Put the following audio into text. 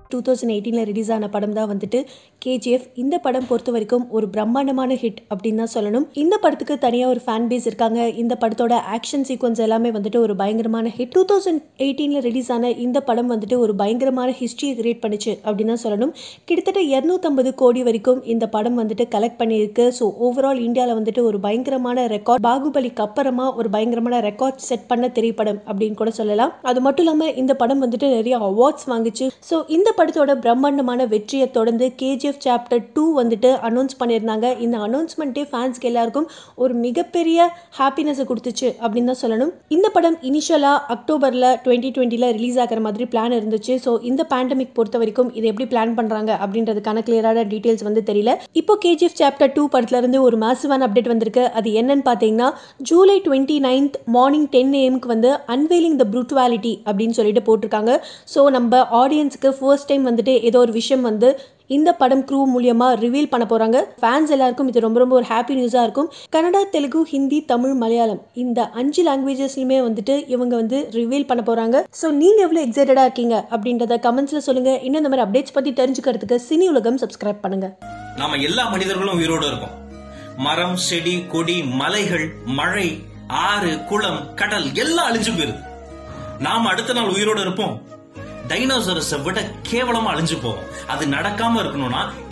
two thousand எயிட்டீனில் release ஆன படம் தான் வந்துட்டு கேஜிஎஃப் இந்த படம் பொறுத்த வரைக்கும் ஒரு பிரம்மாண்டமான ஹிட் அப்படின்னு தான் சொல்லணும் இந்த படத்துக்கு தனியாக ஒரு ஃபேன் பேஸ் இருக்காங்க இந்த படத்தோட ஆக்ஷன் சீக்வன்ஸ் எல்லாமே வந்துட்டு ஒரு பயங்கரமான ஹிட் டூ தௌசண்ட் எயிட்டீனில் ரிலீஸ் ஆன இந்த படம் வந்துட்டு ஒரு பயங்கரமான ஹிஸ்ட்ரியை கிரியேட் பண்ணுச்சு அப்படின்னு தான் சொல்லணும் கிட்டத்தட்ட இரநூத்தம்பது கோடி வரைக்கும் இந்த படம் வந்துட்டு கலெக்ட் பண்ணியிருக்கு ஸோ ஓவரால் இந்தியாவில் வந்துட்டு ஒரு பயங்கரமான ரெக்கார்ட் பாகுபலிக்கு அப்புறமா ஒரு பயங்கரமான ரெக்கார்ட் செட் பண்ண திரைப்படம் அப்படின்னு கூட சொல்லலாம் அது மட்டும் இல்லாமல் இந்த படம் வந்துட்டு நிறைய அவார்ட்ஸ் வாங்குச்சு ஸோ இந்த படத்தோட பிரம்மாண்டமான வெற்றியை தொடர்ந்து கேஜிஎஃப் சாப்டர் டூ வந்துட்டு அனௌன்ஸ் பண்ணியிருந்தாங்க இந்த அனௌன்ஸ்மெண்ட்டே ஃபேன்ஸ்க்கு எல்லாருக்கும் ஒரு மிகப்பெரிய ஹாப்பினஸை கொடுத்துச்சு அப்படின்னு தான் சொல்லணும் இந்த படம் இனிஷியலாக அக்டோபரில் டுவெண்ட்டி டுவெண்ட்டியில் ரிலீஸ் ஆகிற மாதிரி பிளான் இருந்துச்சு ஸோ இந்த பேண்டமிக் பொறுத்த வரைக்கும் இதை எப்படி பிளான் பண்ணுறாங்க அப்படின்றதுக்கான கிளியரான டீட்டெயில்ஸ் வந்து தெரியல இப்போ கேஜிஎஃப் சாப்டர் டூ படத்துலேருந்து ஒரு மேசிவான அப்டேட் வந்திருக்கு அது என்னன்னு பார்த்தீங்கன்னா July twenty ninth morning ten ஏஎம்க்கு வந்து அன்வெயிலிங் த ப்ரூட்டுவாலிட்டி அப்படின்னு சொல்லிட்டு போட்டிருக்காங்க ஸோ நம்ம ஆடியன்ஸுக்கு ஃபர்ஸ்ட் டைம் வந்துட்டு ஏதோ ஒரு விஷயம் வந்து இந்த படம் க்ரூ மூலியமா ரிவீல் பண்ண போறாங்க ஃபேன்ஸ் எல்லாருக்கும் இது ரொம்ப ரொம்ப ஒரு ஹாப்பி நியூஸா இருக்கும் கன்னடா தெலுங்கு ஹிந்தி தமிழ் மலையாளம் இந்த அஞ்சு லாங்குவேஜஸ்லயுமே வந்துட்டு இவங்க வந்து ரிவீல் பண்ண போறாங்க ஸோ நீங்க எவ்வளவு எக்ஸைட்டடா இருக்கீங்க அப்படின்றத கமெண்ட்ஸ்ல சொல்லுங்க இன்னும் இந்த மாதிரி அப்டேட்ஸ் பத்தி தெரிஞ்சுக்கிறதுக்கு சினி உலகம் சப்ஸ்கிரைப் பண்ணுங்க நாம எல்லா மனிதர்களும் உயிரோடு இருக்கோம் மரம் செடி கொடி மலைகள் மழை ஆறு குளம் கடல் எல்லாம் அழிஞ்சு போயிருது நாம அடுத்த நாள் உயிரோடு இருப்போம் டைனோசரஸை விட கேவலமா அழிஞ்சு போவோம் அது நடக்காம இருக்கணும்னா